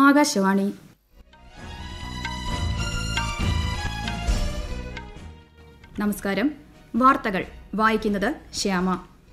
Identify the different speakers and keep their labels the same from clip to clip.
Speaker 1: ആകാശവാണി നമസ്കാരം വാർത്തകൾ വായിക്കുന്നത് ശ്യാമ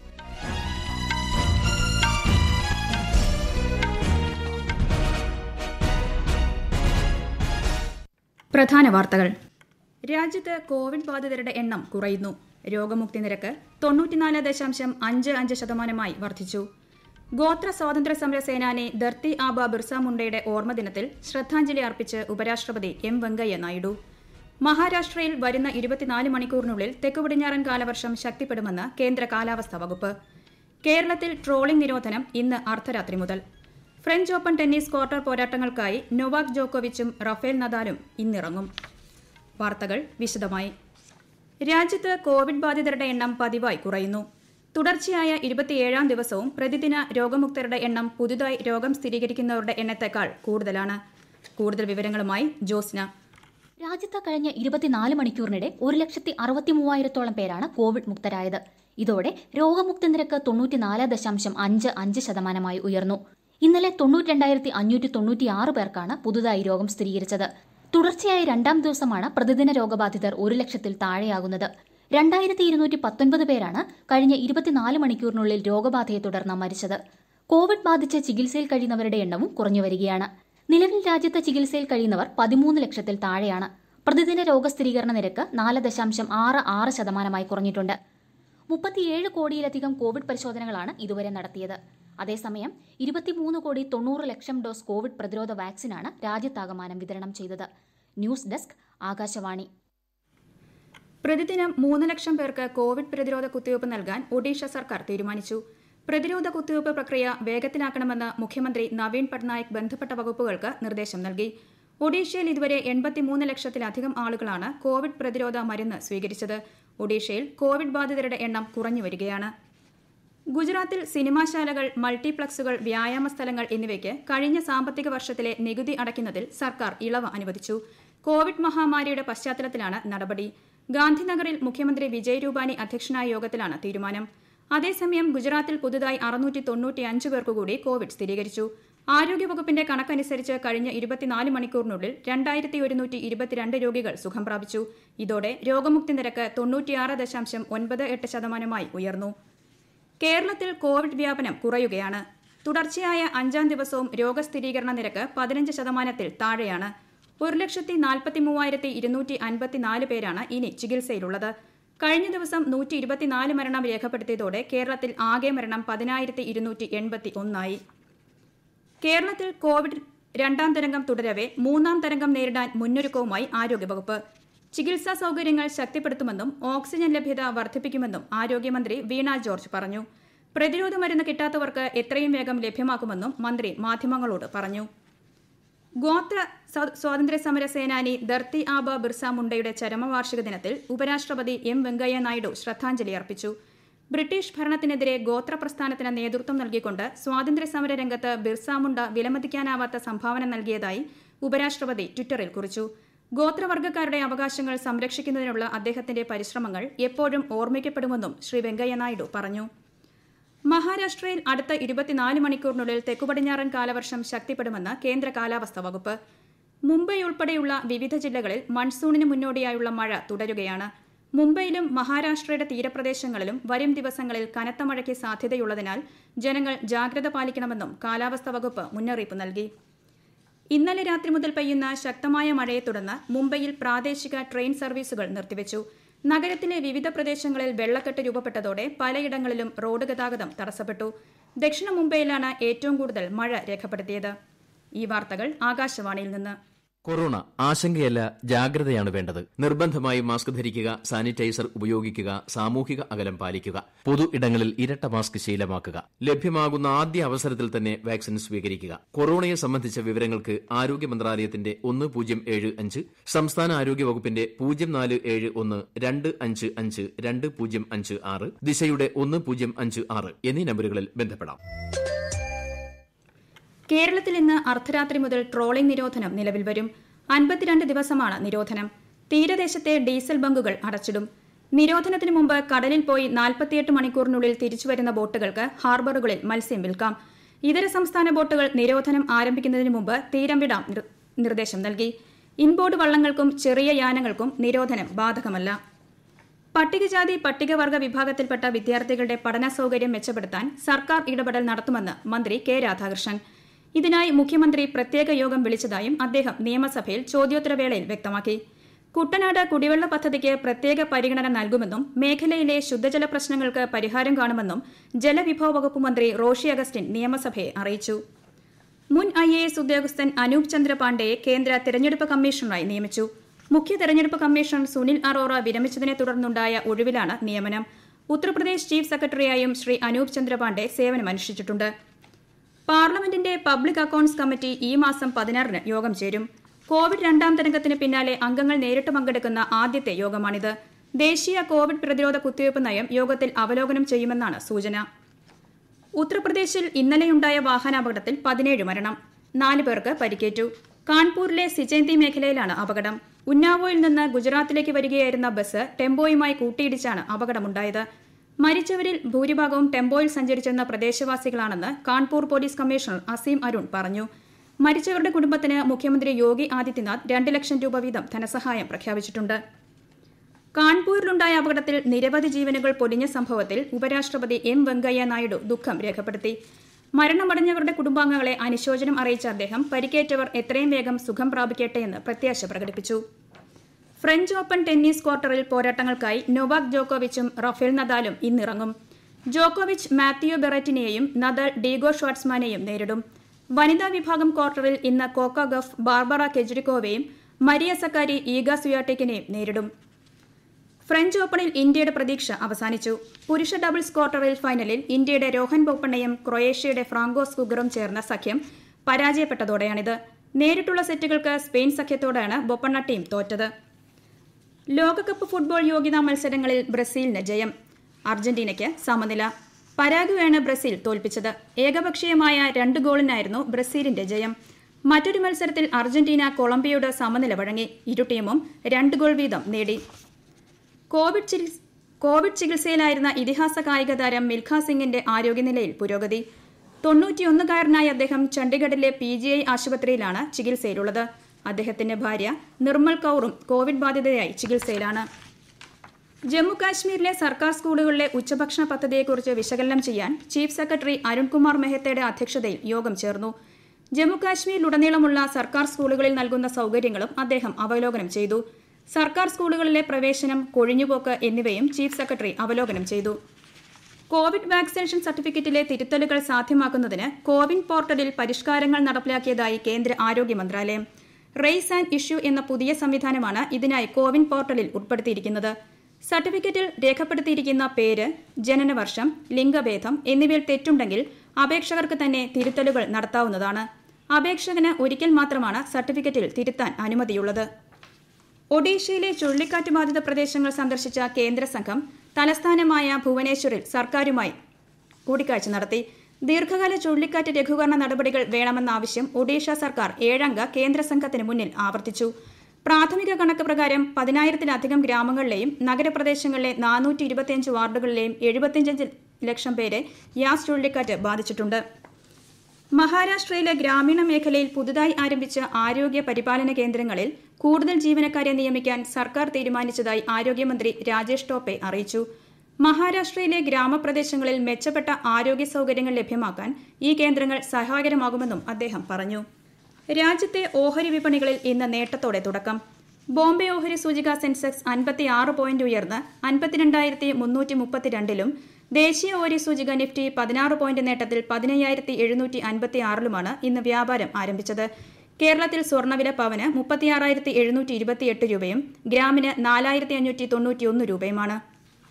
Speaker 1: പ്രധാന വാർത്തകൾ രാജ്യത്ത് കോവിഡ് ബാധിതരുടെ എണ്ണം കുറയുന്നു രോഗമുക്തി നിരക്ക് തൊണ്ണൂറ്റിനാല് ദശാംശം അഞ്ച് അഞ്ച് ശതമാനമായി വർദ്ധിച്ചു ഗോത്ര സ്വാതന്ത്ര്യ സമര സേനാനി ധർത്തി ആബ ബിർസ മുണ്ടയുടെ ഓർമ്മദിനത്തിൽ ശ്രദ്ധാഞ്ജലി അർപ്പിച്ച് ഉപരാഷ്ട്രപതി എം വെങ്കയ്യ നായിഡു മഹാരാഷ്ട്രയിൽ വരുന്ന ഇരുപത്തിനാല് മണിക്കൂറിനുള്ളിൽ തെക്കുപടിഞ്ഞാറൻ കാലവർഷം ശക്തിപ്പെടുമെന്ന് കേന്ദ്ര കാലാവസ്ഥാ വകുപ്പ് കേരളത്തിൽ ട്രോളിംഗ് നിരോധനം ഇന്ന് അർദ്ധരാത്രി മുതൽ ഫ്രഞ്ച് ഓപ്പൺ ടെന്നീസ് ക്വാർട്ടർ പോരാട്ടങ്ങൾക്കായി നൊവാക് ജോക്കോവിച്ചും റഫേൽ നദാലും ഇന്നിറങ്ങും വാർത്തകൾ വിശദമായി രാജ്യത്ത് കോവിഡ് ബാധിതരുടെ എണ്ണം പതിവായി കുറയുന്നു തുടർച്ചയായ ഇരുപത്തിയേഴാം ദിവസവും പ്രതിദിന രോഗമുക്തരുടെ എണ്ണം പുതുതായി രോഗം സ്ഥിരീകരിക്കുന്നവരുടെ എണ്ണത്തേക്കാൾ കൂടുതലാണ് കൂടുതൽ വിവരങ്ങളുമായി ജോസ്ന
Speaker 2: രാജ്യത്ത് കഴിഞ്ഞ ഇരുപത്തിനാല് മണിക്കൂറിനിടെ ഒരു ലക്ഷത്തി അറുപത്തി മൂവായിരത്തോളം പേരാണ് കോവിഡ് മുക്തരായത് ഇതോടെ രോഗമുക്തി നിരക്ക് തൊണ്ണൂറ്റിനാല് ദശാംശം അഞ്ച് അഞ്ച് ശതമാനമായി ഉയർന്നു ഇന്നലെ തൊണ്ണൂറ്റിരണ്ടായിരത്തി അഞ്ഞൂറ്റി തൊണ്ണൂറ്റിയാറ് പേർക്കാണ് പുതുതായി രോഗം സ്ഥിരീകരിച്ചത് തുടർച്ചയായ രണ്ടാം ദിവസമാണ് പ്രതിദിന രോഗബാധിതർ ഒരു ലക്ഷത്തിൽ താഴെയാകുന്നത് രണ്ടായിരത്തി ഇരുന്നൂറ്റി പത്തൊൻപത് പേരാണ് കഴിഞ്ഞ ഇരുപത്തിനാല് മണിക്കൂറിനുള്ളിൽ രോഗബാധയെ തുടർന്ന് മരിച്ചത് കോവിഡ് ബാധിച്ച് ചികിത്സയിൽ കഴിയുന്നവരുടെ എണ്ണവും കുറഞ്ഞു വരികയാണ് നിലവിൽ രാജ്യത്ത് ചികിത്സയിൽ കഴിയുന്നവർ പതിമൂന്ന് ലക്ഷത്തിൽ താഴെയാണ് പ്രതിദിന രോഗസ്ഥിരീകരണ നിരക്ക് നാല് ദശാംശം ആറ് ആറ് ശതമാനമായി കുറഞ്ഞിട്ടുണ്ട് മുപ്പത്തിയേഴ് കോടിയിലധികം കോവിഡ് പരിശോധനകളാണ് ഇതുവരെ നടത്തിയത് അതേസമയം ഇരുപത്തിമൂന്ന് കോടി തൊണ്ണൂറ് ലക്ഷം ഡോസ് കോവിഡ് പ്രതിരോധ വാക്സിനാണ് രാജ്യത്താകമാനം വിതരണം ചെയ്തത് ന്യൂസ് ഡെസ്ക് ആകാശവാണി
Speaker 1: പ്രതിദിനം മൂന്ന് ലക്ഷം പേർക്ക് കോവിഡ് പ്രതിരോധ കുത്തിവയ്പ് നൽകാൻ ഒഡീഷ സർക്കാർ തീരുമാനിച്ചു പ്രതിരോധ കുത്തിവയ്പ് പ്രക്രിയ വേഗത്തിലാക്കണമെന്ന് മുഖ്യമന്ത്രി നവീൻ പട്നായിക് ബന്ധപ്പെട്ട വകുപ്പുകൾക്ക് നിർദ്ദേശം നൽകി ഒഡീഷയിൽ ഇതുവരെ എൺപത്തിമൂന്ന് ലക്ഷത്തിലധികം ആളുകളാണ് കോവിഡ് പ്രതിരോധ മരുന്ന് സ്വീകരിച്ചത് ഒഡീഷയിൽ കോവിഡ് ബാധിതരുടെ എണ്ണം കുറഞ്ഞു വരികയാണ് ഗുജറാത്തിൽ സിനിമാശാലകൾ മൾട്ടിപ്ലക്സുകൾ വ്യായാമ സ്ഥലങ്ങൾ എന്നിവയ്ക്ക് കഴിഞ്ഞ സാമ്പത്തിക വർഷത്തിലെ നികുതി അടയ്ക്കുന്നതിൽ സർക്കാർ ഇളവ് അനുവദിച്ചു കോവിഡ് മഹാമാരിയുടെ പശ്ചാത്തലത്തിലാണ് നടപടി ഗാന്ധിനഗറിൽ മുഖ്യമന്ത്രി വിജയ് രൂപാനി അധ്യക്ഷനായ യോഗത്തിലാണ് തീരുമാനം അതേസമയം ഗുജറാത്തിൽ പുതുതായി അറുന്നൂറ്റി തൊണ്ണൂറ്റിയഞ്ച് പേർക്ക് കൂടി കോവിഡ് സ്ഥിരീകരിച്ചു ആരോഗ്യവകുപ്പിന്റെ കണക്കനുസരിച്ച് കഴിഞ്ഞ ഇരുപത്തിനാല് മണിക്കൂറിനുള്ളിൽ രണ്ടായിരത്തി ഒരുന്നൂറ്റി ഇരുപത്തിരണ്ട് രോഗികൾ സുഖം പ്രാപിച്ചു ഇതോടെ രോഗമുക്തി നിരക്ക് തൊണ്ണൂറ്റിയാറ് ദശാംശം ഒൻപത് എട്ട് ശതമാനമായി ഉയർന്നു കേരളത്തിൽ കോവിഡ് വ്യാപനം കുറയുകയാണ് തുടർച്ചയായ അഞ്ചാം ദിവസവും രോഗസ്ഥിരീകരണ നിരക്ക് പതിനഞ്ച് ശതമാനത്തിൽ താഴെയാണ് ഒരു ലക്ഷത്തി നാൽപ്പത്തി മൂവായിരത്തി ഇരുന്നൂറ്റി അൻപത്തിനാല് പേരാണ് ഇനി ചികിത്സയിലുള്ളത് കഴിഞ്ഞ ദിവസം നൂറ്റി ഇരുപത്തിനാല് മരണം രേഖപ്പെടുത്തിയതോടെ കേരളത്തിൽ ആകെ മരണം പതിനായിരത്തി ഇരുന്നൂറ്റി എൺപത്തി ഒന്നായി കേരളത്തിൽ കോവിഡ് രണ്ടാം തരംഗം തുടരവെ മൂന്നാം തരംഗം നേരിടാൻ മുന്നൊരുക്കവുമായി ആരോഗ്യവകുപ്പ് ചികിത്സാ സൌകര്യങ്ങൾ ശക്തിപ്പെടുത്തുമെന്നും ഓക്സിജൻ ലഭ്യത വർദ്ധിപ്പിക്കുമെന്നും ആരോഗ്യമന്ത്രി വീണ ജോർജ് പറഞ്ഞു പ്രതിരോധ മരുന്ന് കിട്ടാത്തവർക്ക് എത്രയും വേഗം ലഭ്യമാക്കുമെന്നും മന്ത്രി മാധ്യമങ്ങളോട് പറഞ്ഞു ഗോത്ര സ്വാതന്ത്ര്യ സമര സേനാനി ധർത്തി ആബ ബിർസ മുണ്ടയുടെ ചരമവാർഷിക ദിനത്തിൽ ഉപരാഷ്ട്രപതി എം വെങ്കയ്യ നായിഡു ശ്രദ്ധാഞ്ജലി അർപ്പിച്ചു ബ്രിട്ടീഷ് ഭരണത്തിനെതിരെ ഗോത്ര പ്രസ്ഥാനത്തിന് നേതൃത്വം നൽകിക്കൊണ്ട് സ്വാതന്ത്ര്യ സമര രംഗത്ത് ബിർസ മുണ്ട വിലമതിക്കാനാവാത്ത സംഭാവന നൽകിയതായി ഉപരാഷ്ട്രപതി ട്വിറ്ററിൽ കുറിച്ചു ഗോത്രവർഗ്ഗക്കാരുടെ അവകാശങ്ങൾ സംരക്ഷിക്കുന്നതിനുള്ള അദ്ദേഹത്തിന്റെ പരിശ്രമങ്ങൾ എപ്പോഴും ഓർമ്മിക്കപ്പെടുമെന്നും ശ്രീ വെങ്കയ്യ നായിഡു പറഞ്ഞു മഹാരാഷ്ട്രയിൽ അടുത്ത ഇരുപത്തിനാല് മണിക്കൂറിനുള്ളിൽ തെക്കുപടിഞ്ഞാറൻ കാലവർഷം ശക്തിപ്പെടുമെന്ന് കേന്ദ്ര കാലാവസ്ഥാ വകുപ്പ് മുംബൈ ഉൾപ്പെടെയുള്ള വിവിധ ജില്ലകളിൽ മൺസൂണിന് മുന്നോടിയായുള്ള മഴ തുടരുകയാണ് മുംബൈയിലും മഹാരാഷ്ട്രയുടെ തീരപ്രദേശങ്ങളിലും വരും ദിവസങ്ങളിൽ കനത്ത മഴയ്ക്ക് സാധ്യതയുള്ളതിനാൽ ജനങ്ങൾ ജാഗ്രത പാലിക്കണമെന്നും കാലാവസ്ഥാ വകുപ്പ് മുന്നറിയിപ്പ് നൽകി ഇന്നലെ രാത്രി മുതൽ പെയ്യുന്ന ശക്തമായ മഴയെ തുടർന്ന് മുംബൈയിൽ പ്രാദേശിക ട്രെയിൻ സർവീസുകൾ നിർത്തിവച്ചു നഗരത്തിലെ വിവിധ പ്രദേശങ്ങളിൽ വെള്ളക്കെട്ട് രൂപപ്പെട്ടതോടെ പലയിടങ്ങളിലും റോഡ് ഗതാഗതം തടസ്സപ്പെട്ടു ദക്ഷിണ മുംബൈയിലാണ് ഏറ്റവും കൂടുതൽ മഴ രേഖപ്പെടുത്തിയത് ഈ വാർത്തകൾ ആകാശവാണിയിൽ നിന്ന്
Speaker 3: കൊറോണ ആശങ്കയല്ല ജാഗ്രതയാണ് വേണ്ടത് നിർബന്ധമായും മാസ്ക് ധരിക്കുക സാനിറ്റൈസർ ഉപയോഗിക്കുക സാമൂഹിക അകലം പാലിക്കുക പൊതു ഇടങ്ങളിൽ ഇരട്ട മാസ്ക് ശീലമാക്കുക ലഭ്യമാകുന്ന ആദ്യ അവസരത്തിൽ തന്നെ വാക്സിൻ സ്വീകരിക്കുക കൊറോണയെ സംബന്ധിച്ച വിവരങ്ങൾക്ക് ആരോഗ്യ മന്ത്രാലയത്തിന്റെ ഒന്ന് പൂജ്യം ഏഴ് അഞ്ച് സംസ്ഥാന ആരോഗ്യ വകുപ്പിന്റെ പൂജ്യം നാല് ഏഴ് ഒന്ന് രണ്ട് അഞ്ച് അഞ്ച് രണ്ട് പൂജ്യം അഞ്ച് ആറ് ദിശയുടെ ഒന്ന് പൂജ്യം അഞ്ച് ആറ് എന്നീ നമ്പറുകളിൽ ബന്ധപ്പെടാം
Speaker 1: കേരളത്തിൽ ഇന്ന് അർദ്ധരാത്രി മുതൽ ട്രോളിംഗ് നിരോധനം നിലവിൽ വരും അൻപത്തിരണ്ട് ദിവസമാണ് നിരോധനം തീരദേശത്തെ ഡീസൽ ബങ്കുകൾ അടച്ചിടും നിരോധനത്തിന് മുമ്പ് കടലിൽ പോയി നാൽപ്പത്തിയെട്ട് മണിക്കൂറിനുള്ളിൽ തിരിച്ചുവരുന്ന ബോട്ടുകൾക്ക് ഹാർബറുകളിൽ മത്സ്യം വിൽക്കാം ഇതര സംസ്ഥാന ബോട്ടുകൾ നിരോധനം ആരംഭിക്കുന്നതിന് മുമ്പ് തീരം വിടാൻ നിർ- നിർദ്ദേശം നൽകി ഇൻബോർഡ് വള്ളങ്ങൾക്കും ചെറിയ യാനങ്ങൾക്കും നിരോധനം ബാധകമല്ല പട്ടികജാതി പട്ടികവർഗ വിഭാഗത്തിൽപ്പെട്ട വിദ്യാർത്ഥികളുടെ പഠന സൌകര്യം മെച്ചപ്പെടുത്താൻ സർക്കാർ ഇടപെടൽ നടത്തുമെന്ന് മന്ത്രി കെ രാധാകൃഷ്ണൻ ഇതിനായി മുഖ്യമന്ത്രി പ്രത്യേക യോഗം വിളിച്ചതായും അദ്ദേഹം നിയമസഭയിൽ ചോദ്യോത്തരവേളയിൽ വ്യക്തമാക്കി കുട്ടനാട് കുടിവെള്ള പദ്ധതിക്ക് പ്രത്യേക പരിഗണന നൽകുമെന്നും മേഖലയിലെ ശുദ്ധജല പ്രശ്നങ്ങൾക്ക് പരിഹാരം കാണുമെന്നും ജലവിഭവ വകുപ്പ് മന്ത്രി റോഷി അഗസ്റ്റിൻ നിയമസഭയെ അറിയിച്ചു മുൻ ഐ എ എസ് ഉദ്യോഗസ്ഥൻ അനൂപ് ചന്ദ്ര പാണ്ഡെയെ കേന്ദ്ര തെരഞ്ഞെടുപ്പ് കമ്മീഷണറായി നിയമിച്ചു മുഖ്യ തെരഞ്ഞെടുപ്പ് കമ്മീഷണർ സുനിൽ അറോറ വിരമിച്ചതിനെ തുടർന്നുണ്ടായ ഒഴിവിലാണ് നിയമനം ഉത്തർപ്രദേശ് ചീഫ് സെക്രട്ടറിയായും ശ്രീ അനൂപ് ചന്ദ്ര പാണ്ഡെ സേവനമനുഷ്ഠിച്ചിട്ടുണ്ട് പാർലമെന്റിന്റെ പബ്ലിക് അക്കൌണ്ട്സ് കമ്മിറ്റി ഈ മാസം പതിനാറിന് യോഗം ചേരും കോവിഡ് രണ്ടാം തരംഗത്തിന് പിന്നാലെ അംഗങ്ങൾ നേരിട്ട് പങ്കെടുക്കുന്ന ആദ്യത്തെ യോഗമാണിത് ദേശീയ കോവിഡ് പ്രതിരോധ കുത്തിവയ്പ് നയം യോഗത്തിൽ അവലോകനം ചെയ്യുമെന്നാണ് സൂചന ഉത്തർപ്രദേശിൽ ഇന്നലെയുണ്ടായ വാഹനാപകടത്തിൽ പതിനേഴ് മരണം നാല് പേർക്ക് പരിക്കേറ്റു കാൺപൂരിലെ സിജന്തി മേഖലയിലാണ് അപകടം ഉന്നാവോയിൽ നിന്ന് ഗുജറാത്തിലേക്ക് വരികയായിരുന്ന ബസ് ടെമ്പോയുമായി കൂട്ടിയിടിച്ചാണ് അപകടമുണ്ടായത് മരിച്ചവരിൽ ഭൂരിഭാഗവും ടെമ്പോയിൽ സഞ്ചരിച്ചിരുന്ന പ്രദേശവാസികളാണെന്ന് കാൺപൂർ പോലീസ് കമ്മീഷണർ അസീം അരുൺ പറഞ്ഞു മരിച്ചവരുടെ കുടുംബത്തിന് മുഖ്യമന്ത്രി യോഗി ആദിത്യനാഥ് രണ്ട് ലക്ഷം രൂപ വീതം ധനസഹായം പ്രഖ്യാപിച്ചിട്ടുണ്ട് കാൺപൂരിലുണ്ടായ അപകടത്തിൽ നിരവധി ജീവനുകൾ പൊലിഞ്ഞ സംഭവത്തിൽ ഉപരാഷ്ട്രപതി എം വെങ്കയ്യ നായിഡു ദുഃഖം രേഖപ്പെടുത്തി മരണമടഞ്ഞവരുടെ കുടുംബാംഗങ്ങളെ അനുശോചനം അറിയിച്ച അദ്ദേഹം പരിക്കേറ്റവർ എത്രയും വേഗം സുഖം പ്രാപിക്കട്ടെ എന്ന് പ്രത്യാശ പ്രകടിപ്പിച്ചു ഫ്രഞ്ച് ഓപ്പൺ ടെന്നീസ് ക്വാർട്ടറിൽ പോരാട്ടങ്ങൾക്കായി നൊവാക് ജോക്കോവിച്ചും റഫേൽ നദാലും ഇന്നിറങ്ങും ജോക്കോവിച്ച് മാത്യു ബെററ്റിനെയും നദാൽ ഡീഗോ ഷ്വാർട്സ്മാനെയും നേരിടും വനിതാ വിഭാഗം ക്വാർട്ടറിൽ ഇന്ന് കോക്ക ഗഫ് ബാർബറ കെജ്രിക്കോവയും മരിയ സക്കാരി ഈഗ സുയാട്ടേക്കിനെയും നേരിടും ഫ്രഞ്ച് ഓപ്പണിൽ ഇന്ത്യയുടെ പ്രതീക്ഷ അവസാനിച്ചു പുരുഷ ഡബിൾസ് ക്വാർട്ടറിൽ ഫൈനലിൽ ഇന്ത്യയുടെ രോഹൻ ബൊപ്പണ്ണയും ക്രൊയേഷ്യയുടെ ഫ്രാങ്കോസ് കുഗറും ചേർന്ന സഖ്യം പരാജയപ്പെട്ടതോടെയാണിത് നേരിട്ടുള്ള സെറ്റുകൾക്ക് സ്പെയിൻ സഖ്യത്തോടാണ് ബൊപ്പണ്ണ ടീം തോറ്റത് ലോകകപ്പ് ഫുട്ബോൾ യോഗ്യതാ മത്സരങ്ങളിൽ ബ്രസീലിന് ജയം അർജന്റീനയ്ക്ക് സമനില പരാഗ്വേയാണ് ബ്രസീൽ തോൽപ്പിച്ചത് ഏകപക്ഷീയമായ രണ്ട് ഗോളിനായിരുന്നു ബ്രസീലിന്റെ ജയം മറ്റൊരു മത്സരത്തിൽ അർജന്റീന കൊളംബിയയോട് സമനില വഴങ്ങി ഇരു ടീമും രണ്ട് ഗോൾ വീതം നേടി കോവിഡ് ചികിത്സ കോവിഡ് ചികിത്സയിലായിരുന്ന ഇതിഹാസ കായിക താരം മിൽഖ സിംഗിന്റെ ആരോഗ്യനിലയിൽ പുരോഗതി തൊണ്ണൂറ്റിയൊന്നുകാരനായ അദ്ദേഹം ചണ്ഡീഗഡിലെ പി ജി ഐ ആശുപത്രിയിലാണ് ചികിത്സയിലുള്ളത് അദ്ദേഹത്തിന്റെ ഭാര്യ നിർമ്മൽ കൌറും കോവിഡ് ബാധിതയായി ചികിത്സയിലാണ് ജമ്മു കാശ്മീരിലെ സർക്കാർ സ്കൂളുകളിലെ ഉച്ചഭക്ഷണ പദ്ധതിയെക്കുറിച്ച് വിശകലനം ചെയ്യാൻ ചീഫ് സെക്രട്ടറി അരുൺകുമാർ മെഹത്തയുടെ അധ്യക്ഷതയിൽ യോഗം ചേർന്നു ജമ്മു കാശ്മീരിലുടനീളമുള്ള സർക്കാർ സ്കൂളുകളിൽ നൽകുന്ന സൌകര്യങ്ങളും അദ്ദേഹം അവലോകനം ചെയ്തു സർക്കാർ സ്കൂളുകളിലെ പ്രവേശനം കൊഴിഞ്ഞുപോക്ക് എന്നിവയും ചീഫ് സെക്രട്ടറി അവലോകനം ചെയ്തു കോവിഡ് വാക്സിനേഷൻ സർട്ടിഫിക്കറ്റിലെ തിരുത്തലുകൾ സാധ്യമാക്കുന്നതിന് കോവിൻ പോർട്ടലിൽ പരിഷ്കാരങ്ങൾ നടപ്പിലാക്കിയതായി കേന്ദ്ര ആരോഗ്യ മന്ത്രാലയം റേസ് ആൻഡ് ഇഷ്യൂ എന്ന പുതിയ സംവിധാനമാണ് ഇതിനായി കോവിൻ പോർട്ടലിൽ ഉൾപ്പെടുത്തിയിരിക്കുന്നത് സർട്ടിഫിക്കറ്റിൽ രേഖപ്പെടുത്തിയിരിക്കുന്ന പേര് ജനനവർഷം ലിംഗഭേദം എന്നിവയിൽ തെറ്റുണ്ടെങ്കിൽ അപേക്ഷകർക്ക് തന്നെ തിരുത്തലുകൾ നടത്താവുന്നതാണ് അപേക്ഷകന് ഒരിക്കൽ മാത്രമാണ് സർട്ടിഫിക്കറ്റിൽ തിരുത്താൻ അനുമതിയുള്ളത് ഒഡീഷയിലെ ചുഴലിക്കാറ്റ് ബാധിത പ്രദേശങ്ങൾ സന്ദർശിച്ച കേന്ദ്ര സംഘം തലസ്ഥാനമായ ഭുവനേശ്വറിൽ സർക്കാരുമായി കൂടിക്കാഴ്ച നടത്തി ദീർഘകാല ചുഴലിക്കാറ്റ് ലഘൂകരണ നടപടികൾ വേണമെന്ന ആവശ്യം ഒഡീഷ സർക്കാർ ഏഴംഗ കേന്ദ്ര സംഘത്തിന് മുന്നിൽ ആവർത്തിച്ചു പ്രാഥമിക കണക്ക് പ്രകാരം പതിനായിരത്തിലധികം ഗ്രാമങ്ങളിലെയും നഗരപ്രദേശങ്ങളിലെ നാനൂറ്റി ഇരുപത്തിയഞ്ച് വാർഡുകളിലെയും എഴുപത്തിയഞ്ച് ലക്ഷം പേരെ യാസ് ചുഴലിക്കാറ്റ് ബാധിച്ചിട്ടുണ്ട് മഹാരാഷ്ട്രയിലെ ഗ്രാമീണ മേഖലയിൽ പുതുതായി ആരംഭിച്ച ആരോഗ്യ പരിപാലന കേന്ദ്രങ്ങളിൽ കൂടുതൽ ജീവനക്കാരെ നിയമിക്കാൻ സർക്കാർ തീരുമാനിച്ചതായി ആരോഗ്യമന്ത്രി രാജേഷ് ടോപ്പെ അറിയിച്ചു മഹാരാഷ്ട്രയിലെ ഗ്രാമപ്രദേശങ്ങളിൽ മെച്ചപ്പെട്ട ആരോഗ്യ സൌകര്യങ്ങൾ ലഭ്യമാക്കാൻ ഈ കേന്ദ്രങ്ങൾ സഹായകരമാകുമെന്നും അദ്ദേഹം പറഞ്ഞു രാജ്യത്തെ ഓഹരി വിപണികളിൽ ഇന്ന് നേട്ടത്തോടെ തുടക്കം ബോംബെ ഓഹരി സൂചിക സെൻസെക്സ് അൻപത്തി ആറ് പോയിന്റ് ഉയർന്ന് അൻപത്തിരണ്ടായിരത്തി മുന്നൂറ്റി മുപ്പത്തിരണ്ടിലും ദേശീയ ഓഹരി സൂചിക നിഫ്റ്റി പതിനാറ് പോയിന്റ് നേട്ടത്തിൽ പതിനയ്യായിരത്തി എഴുന്നൂറ്റി അൻപത്തി ആറിലുമാണ് ഇന്ന് വ്യാപാരം ആരംഭിച്ചത് കേരളത്തിൽ സ്വർണ്ണവില പവന് മുപ്പത്തിയാറായിരത്തി എഴുന്നൂറ്റി ഇരുപത്തിയെട്ട് രൂപയും ഗ്രാമിന് നാലായിരത്തി അഞ്ഞൂറ്റി തൊണ്ണൂറ്റിയൊന്ന് രൂപയുമാണ്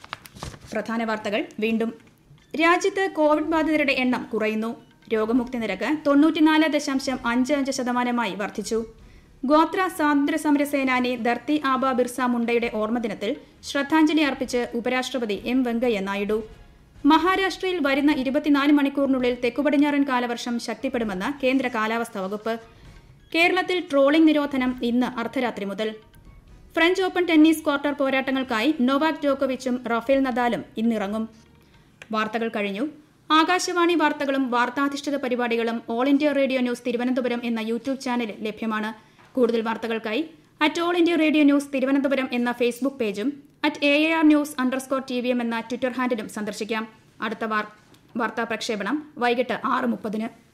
Speaker 1: പ്രധാന വാർത്തകൾ വീണ്ടും രാജ്യത്ത് കോവിഡ് ബാധിതരുടെ എണ്ണം കുറയുന്നു രോഗമുക്തി നിരക്ക് തൊണ്ണൂറ്റിനാല് ദശാംശം അഞ്ച് അഞ്ച് ശതമാനമായി വർദ്ധിച്ചു ഗോത്ര സ്വാതന്ത്ര്യ സമര സേനാനി ധർത്തി ആബ ബിർസ മുണ്ടയുടെ ഓർമ്മദിനത്തിൽ ശ്രദ്ധാഞ്ജലി അർപ്പിച്ച് ഉപരാഷ്ട്രപതി എം വെങ്കയ്യ നായിഡു മഹാരാഷ്ട്രയിൽ വരുന്ന ഇരുപത്തിനാല് മണിക്കൂറിനുള്ളിൽ തെക്കുപടിഞ്ഞാറൻ കാലവർഷം ശക്തിപ്പെടുമെന്ന് കേന്ദ്ര കാലാവസ്ഥാ വകുപ്പ് കേരളത്തിൽ ട്രോളിംഗ് നിരോധനം ഇന്ന് അർദ്ധരാത്രി മുതൽ ഫ്രഞ്ച് ഓപ്പൺ ടെന്നീസ് ക്വാർട്ടർ പോരാട്ടങ്ങൾക്കായി നൊവാക് ജോക്കോവിച്ചും റഫേൽ നദാലും ഇന്നിറങ്ങും വാർത്തകൾ കഴിഞ്ഞു ആകാശവാണി വാർത്തകളും വാർത്താധിഷ്ഠിത പരിപാടികളും all India radio news Thiruvananthapuram എന്ന യൂട്യൂബ് ചാനലിൽ ലഭ്യമാണ് കൂടുതൽ വാർത്തകൾക്കായി at all India radio news Thiruvananthapuram എന്ന ഫേസ്ബുക്ക് പേജും at A R news underscore T V M എന്ന ട്വിറ്റർ ഹാൻഡിലും സന്ദർശിക്കാം അടുത്ത വാർത്താ പ്രക്ഷേപണം വൈകിട്ട് ആറ് മുപ്പതിന്